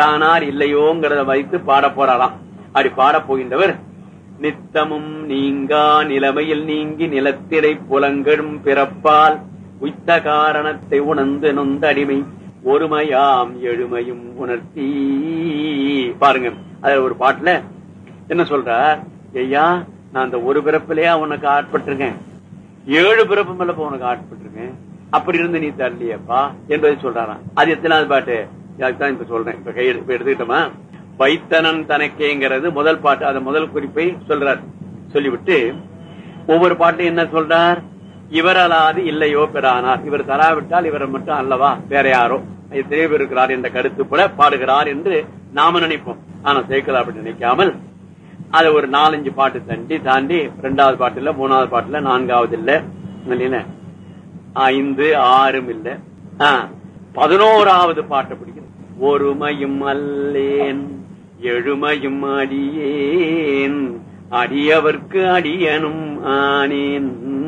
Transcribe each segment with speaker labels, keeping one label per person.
Speaker 1: பிரானார் இல்லையோங்கிறத வைத்து பாட போறாராம் அப்படி பாட போகின்றவர் நித்தமும் நீங்கா நிலைமையில் நீங்கி நிலத்திடை புலங்கடும் பிறப்பால் உய்த்த காரணத்தை உணர்ந்து நொந்த அடிமை ஒருமையாம் எழுமையும் உணர்த்தி பாருங்க அதுல ஒரு பாட்டுல என்ன சொல்றார் ஐயா நான் அந்த ஒரு பிறப்பிலேயே உனக்கு ஆட்பட்டிருக்கேன் ஏழு பிறப்பு மேல இப்ப உனக்கு ஆட்பட்டிருக்கேன் அப்படி இருந்து நீ தரலையப்பா என்பதை சொல்றாராம் அது எத்தனாவது பாட்டு அதுதான் இப்ப சொல்றேன் இப்ப கை இப்ப எடுத்துக்கிட்டோமா வைத்தனன் தனக்கேங்கிறது முதல் பாட்டு அந்த முதல் குறிப்பை சொல்றார் சொல்லிவிட்டு ஒவ்வொரு பாட்டும் என்ன சொல்றார் இவரலாது இல்லையோ பெறானார் இவர் தராவிட்டால் இவரை மட்டும் அல்லவா வேற யாரோ எத்தனையோ பேர் இருக்கிறார் என்ற கருத்து போல பாடுகிறார் என்று நாம நினைப்போம் ஆனா சேர்க்கல அப்படி நினைக்காமல் அதை ஒரு நாலஞ்சு பாட்டு தாண்டி தாண்டி ரெண்டாவது பாட்டு இல்ல மூணாவது பாட்டுல நான்காவது இல்ல இல்லையில ஐந்து ஆறும் இல்ல ஆ, பதினோராவது பாட்டை பிடிக்கிறது ஒருமையும் அல்லேன் எழுமையும் அடியேன் அடியவர்க்கு அடியனும் ஆனேன்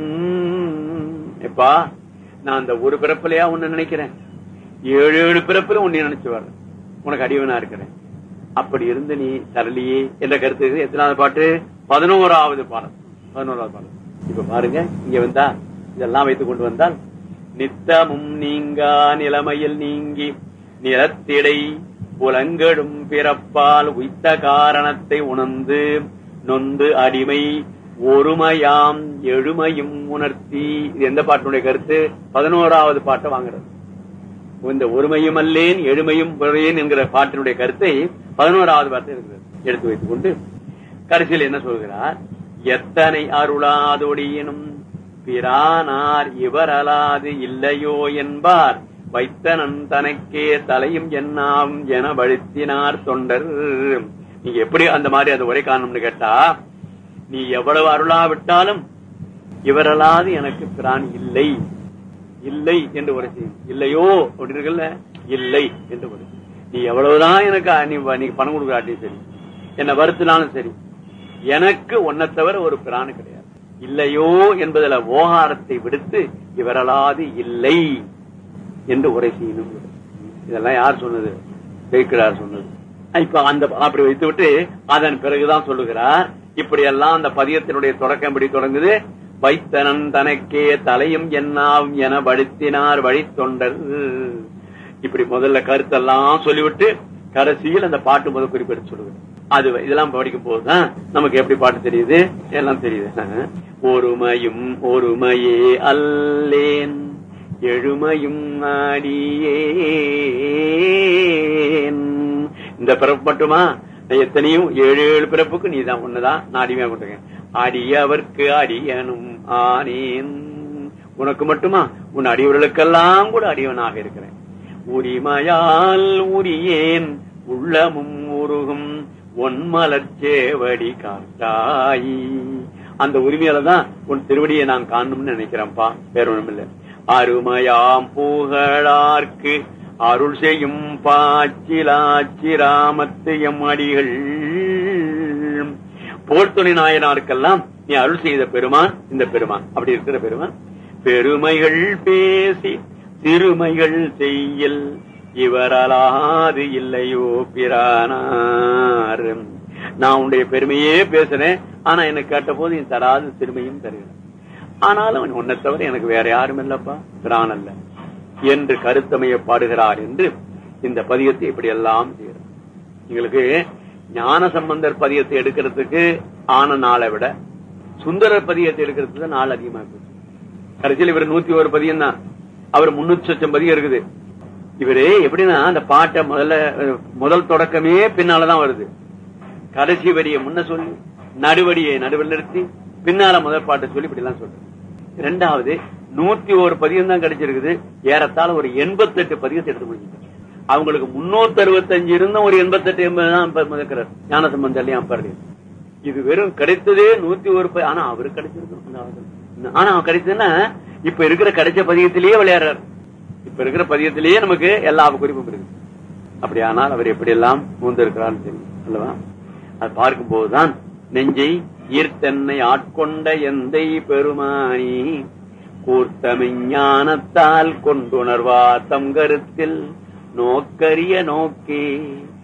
Speaker 1: எப்பா நான் அந்த ஒரு பிறப்பிலையா உன்னை நினைக்கிறேன் ஏழு ஏழு பிறப்புல உன்னை நினைச்சு வர்றேன் உனக்கு அடியவனா இருக்கிறேன் அப்படி இருந்து நீ தரலியே என்ற கருத்து இது. எத்தனாவது பாட்டு பதினோராவது பாடம் பதினோராவது பாடம் இப்ப பாருங்க இங்க வந்தா இதெல்லாம் வைத்துக் கொண்டு வந்தால் நித்தமும் நீங்கா நிலைமையில் நீங்கி நிலத்திடை புலங்கடும் பிறப்பால் உய்த்த காரணத்தை உணர்ந்து நொந்து அடிமை ஒருமையாம் எழுமையும் உணர்த்தி இது எந்த பாட்டினுடைய கருத்து பதினோராவது பாட்டை வாங்குறது இந்த ஒருமையும் அல்லேன் எழுமையும் புறையேன் என்கிற பாட்டினுடைய கருத்தை பதினோராவது பாட்டு இருக்கிறது எடுத்து வைத்துக் கொண்டு கடைசியில் என்ன சொல்கிறார் எத்தனை அருளாதொடியினும் பிரானார் இவர் அலாது இல்லையோ என்பார் வைத்தனன் தனக்கே தலையும் என்னாம் என வழுத்தினார் தொண்டர் நீங்க எப்படி அந்த மாதிரி அந்த உரை காரணம்னு கேட்டா நீ எவ்வளவு அருளாவிட்டாலும் இவரலாது எனக்கு பிரான் இல்லை இல்லை என்று ஒரு செய்யும் இல்லையோ அப்படி இருக்குல்ல இல்லை என்று ஒரு நீ எவ்வளவுதான் எனக்கு நீ நீ பணம் கொடுக்காட்டியும் சரி என்ன வருத்தினாலும் சரி எனக்கு ஒன்ன தவிர ஒரு பிராணு கிடையாது இல்லையோ என்பதுல ஓகாரத்தை விடுத்து இவரலாது இல்லை என்று உரை செய்யணும் இதெல்லாம் யார் சொன்னது ஜெயிக்கிறார் சொன்னது இப்ப அந்த அப்படி வைத்து விட்டு அதன் பிறகுதான் சொல்லுகிறார் இப்படி எல்லாம் அந்த பதியத்தினுடைய தொடக்கம் எப்படி தொடங்குது வைத்தனன் தனக்கே தலையும் என்னாவும் என வழுத்தினார் வழித்தொண்டர் இப்படி முதல்ல கருத்தெல்லாம் சொல்லிவிட்டு கடைசியில் அந்த பாட்டு முதல் குறிப்பிட்டு சொல்லுவேன் அது இதெல்லாம் படிக்கும் போதுதான் நமக்கு எப்படி பாட்டு தெரியுது எல்லாம் தெரியுது ஒருமையும் ஒருமையே அல்லேன் எழுமையும் நாடியேன் இந்த பிறப்பு மட்டுமா நான் எத்தனையும் ஏழு ஏழு பிறப்புக்கு நீதான் ஒண்ணுதான் நான் அடிமையா கொண்டிருக்கேன் அடியவர்க்கு அடியனும் ஆனேன் உனக்கு மட்டுமா உன் அடியவர்களுக்கெல்லாம் கூட அடியவனாக இருக்கிறேன் உரிமையால் உரியேன் உள்ளமும் உருகும் ஒன்மலர்ச்சேவடி காட்டாயி அந்த உரிமையால தான் உன் திருவடியை நான் காணணும்னு நினைக்கிறேன்ப்பா வேற ஒண்ணும் இல்ல அருமையாம் புகழார்க்கு அருள் செய்யும் பாச்சிலாச்சிராமத்து எம் அடிகள் போர்த்துணை நாயனாருக்கெல்லாம் நீ அருள் செய்த பெருமான் இந்த பெருமான் அப்படி இருக்கிற பெருமான் பெருமைகள் பேசி சிறுமைகள் செய்யல் இவரலாது இல்லையோ பிரானார் நான் உன்னுடைய பெருமையே பேசுறேன் ஆனா எனக்கு கேட்ட போது நீ தராது சிறுமையும் தருகிறேன் ஆனாலும் உன்னை தவிர எனக்கு வேற யாரும் இல்லப்பா பிரான் அல்ல என்று கருத்தமைய பாடுகிறார் என்று இந்த பதியத்தை இப்படி எல்லாம் செய்கிறார் எங்களுக்கு ஞான சம்பந்தர் பதியத்தை எடுக்கிறதுக்கு ஆன நாளை விட சுந்தரர் பதியத்தை எடுக்கிறதுக்கு நாள் அதிகமா போச்சு கடைசியில் இவர் நூத்தி ஒரு பதியம் தான் அவர் முன்னூத்தி சொச்சம் பதியம் இருக்குது இவரு எப்படின்னா அந்த பாட்டை முதல்ல அஹ், முதல் தொடக்கமே பின்னாலதான் வருது கடைசி வரியை முன்ன சொல்லி நடுவடியை நடுவில் நிறுத்தி பின்னால முதல் பாட்டை சொல்லி இப்படி எல்லாம் சொல்றேன் ரெண்டாவது நூத்தி ஒரு பதியம் தான் கிடைச்சிருக்குது ஏறத்தாழ ஒரு எண்பத்தெட்டு பதியத்தை எடுத்து முடிஞ்சிட்டாங்க அவங்களுக்கு முன்னூத்தி அறுபத்தஞ்சு இருந்த ஒரு எண்பத்தெட்டு எண்பது தான் இப்ப முதக்கிறார் ஞான சம்பந்தம் அப்படி இது வெறும் கிடைத்ததே நூத்தி ஒரு பதி- ஆனா அவரு கிடைச்சிருக்கும் அந்த ஆளு. ஆனா அவன் கிடைச்சதுன்னா இப்ப இருக்கிற கிடைச்ச பதியத்திலேயே விளையாடுறாரு இப்ப இருக்கிற பதியத்திலேயே நமக்கு எல்லா குறிப்பும் இருக்கு அப்படியானால் அவர் எப்படி எல்லாம் மூந்திருக்கிறான்னு தெரியும் அல்லவா அது பார்க்கும் போதுதான் நெஞ்சை ஈர்த்தன்னை ஆட்கொண்ட எந்தை பெருமானி கூர்த்தமெஞ்ஞானத்தால் கொண்டுணர்வா தம் கருத்தில் நோக்கரிய நோக்கே